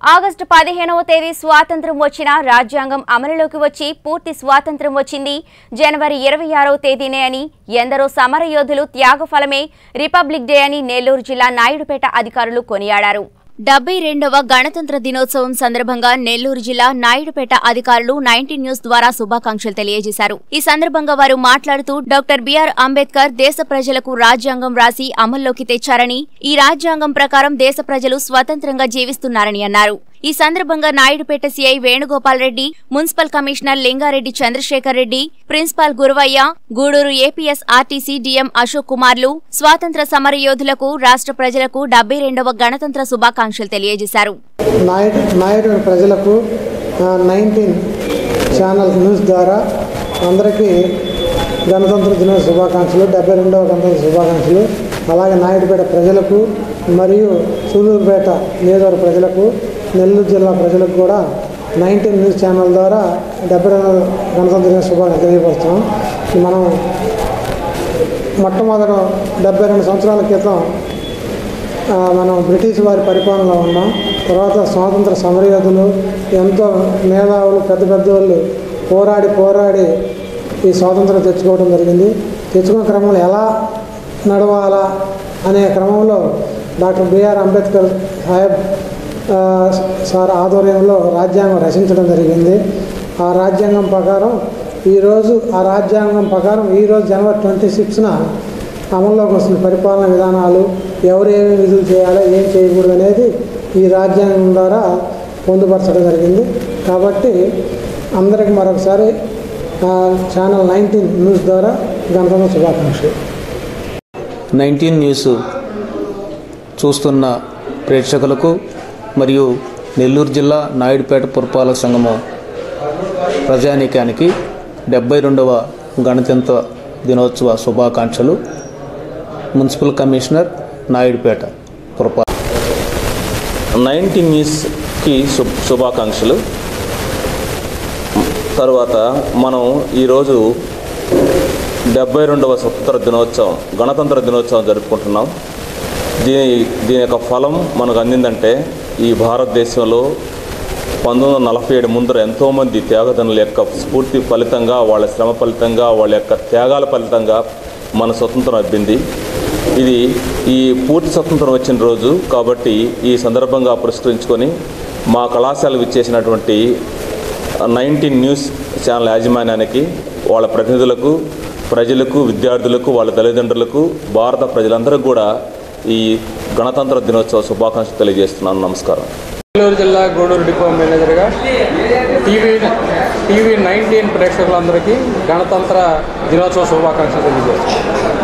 August పదిహేనవ తేదీ స్వాతంత్రం వచ్చిన రాజ్యాంగం అమలులోకి వచ్చి పూర్తి స్వాతంత్రం వచ్చింది జనవరి ఇరవై ఆరవ తేదీనే అని ఎందరో సమరయోధులు త్యాగఫలమే రిపబ్లిక్ డే అని నెల్లూరు జిల్లా నాయుడుపేట అధికారులు కొనియాడారు డెబ్బై రెండవ గణతంత్ర దినోత్సవం సందర్భంగా నెల్లూరు జిల్లా నాయుడుపేట అధికారులు నైన్టీన్ న్యూస్ ద్వారా శుభాకాంక్షలు తెలియజేశారు ఈ సందర్భంగా వారు మాట్లాడుతూ డాక్టర్ బిఆర్ అంబేద్కర్ దేశ ప్రజలకు రాజ్యాంగం రాసి అమల్లోకి తెచ్చారని ఈ రాజ్యాంగం ప్రకారం దేశ ప్రజలు స్వతంత్రంగా జీవిస్తున్నారని అన్నారు ఈ సందర్భంగా Naidupeta CI Venugopal Reddy municipal commissioner Lingareddy Chandrasekhar Reddy principal Guruvayya Gudur APS RTC DM Ashok కుమార్లు స్వాతంత్ర సమరయోధులకు రాష్ట్ర ప్రజలకు డెబ్బై రెండవ గణతంత్ర శుభాకాంక్షలు తెలియజేశారు నాయుడు నాయుడు ప్రజలకు నైన్టీన్ ఛానల్ న్యూస్ ద్వారా అందరికీ గణతంత్ర దిన శుభాకాంక్షలు డెబ్బై రెండవ గణతంత్ర శుభాకాంక్షలు అలాగే నాయుడుపేట ప్రజలకు మరియు సూలూరుపేట నియోజకవర్గ ప్రజలకు నెల్లూరు జిల్లా ప్రజలకు కూడా నైన్టీన్ న్యూస్ ఛానల్ ద్వారా డెబ్బై రెండవ గణతంత్ర దిన శుభాకాంక్షలు తెలియపరుస్తున్నాం మనం మొట్టమొదట డెబ్బై రెండు సంవత్సరాల క్రితం ఆ, మనం బ్రిటిష్ వారి పరిపాలనలో ఉన్నాం తర్వాత స్వాతంత్ర సమరయోధులు ఎంతో మేధావులు పెద్ద పెద్ద వాళ్ళు పోరాడి పోరాడి ఈ స్వాతంత్రం తెచ్చుకోవడం జరిగింది తెచ్చుకున్న క్రమంలో ఎలా నడవాలా అనే క్రమంలో డాక్టర్ బిఆర్ అంబేద్కర్ సాహెబ్ ఆ, సార్ ఆధ్వర్యంలో రాజ్యాంగం రచించడం జరిగింది ఆ రాజ్యాంగం ప్రకారం ఈరోజు ఆ రాజ్యాంగం ప్రకారం ఈరోజు జనవరి ట్వంటీ సిక్స్న అమల్లోకి వస్తున్న పరిపాలన విధానాలు ఎవరు ఏమి విధులు చేయాలో ఏం చేయకూడదు అనేది ఈ రాజ్యాంగం ద్వారా పొందుపరచడం జరిగింది కాబట్టి అందరికి మరొకసారి ఆ, ఛానల్ నైన్టీన్ న్యూస్ ద్వారా గణతంత్ర శుభాకాంక్షలు నైన్టీన్ న్యూస్ చూస్తున్న ప్రేక్షకులకు మరియు నెల్లూరు జిల్లా నాయుడుపేట పురపాలక సంఘము ప్రజానీకానికి డెబ్బై రెండవ గణతంత్ర దినోత్సవ శుభాకాంక్షలు మున్సిపల్ కమిషనర్ నాయుడుపేట పురపాలక నైన్టీన్ న్యూస్కి శుభ శుభాకాంక్షలు తర్వాత మనం ఈరోజు డెబ్బై రెండవ స్వతంత్ర దినోత్సవం గణతంత్ర దినోత్సవం జరుపుకుంటున్నాం దీని దీని యొక్క ఫలం మనకు అందిందంటే ఈ భారతదేశంలో పంతొమ్మిది వందల నలభై ఏడు ముందర ఎంతోమంది త్యాగదనుల యొక్క స్ఫూర్తి ఫలితంగా వాళ్ళ శ్రమ ఫలితంగా వాళ్ళ యొక్క త్యాగాల ఫలితంగా మన స్వతంత్రం అబ్బింది ఇది ఈ పూర్తి స్వతంత్రం వచ్చిన రోజు కాబట్టి ఈ సందర్భంగా పురస్కరించుకొని మా కళాశాలకు ఇచ్చేసినటువంటి నైన్టీన్ న్యూస్ ఛానల్ యాజమాన్యానికి వాళ్ళ ప్రతినిధులకు ప్రజలకు విద్యార్థులకు వాళ్ళ తల్లిదండ్రులకు భారత ప్రజలందరికీ కూడా ఈ గణతంత్ర దినోత్సవ శుభాకాంక్షలు తెలియజేస్తున్నాను నమస్కారం నెల్లూరు జిల్లా గూడూరు డిపో మేనేజర్గా టీవీ టీవీ నైన్టీన్ ప్రేక్షకులందరికీ గణతంత్ర దినోత్సవ శుభాకాంక్షలు తెలియజేస్తున్నాను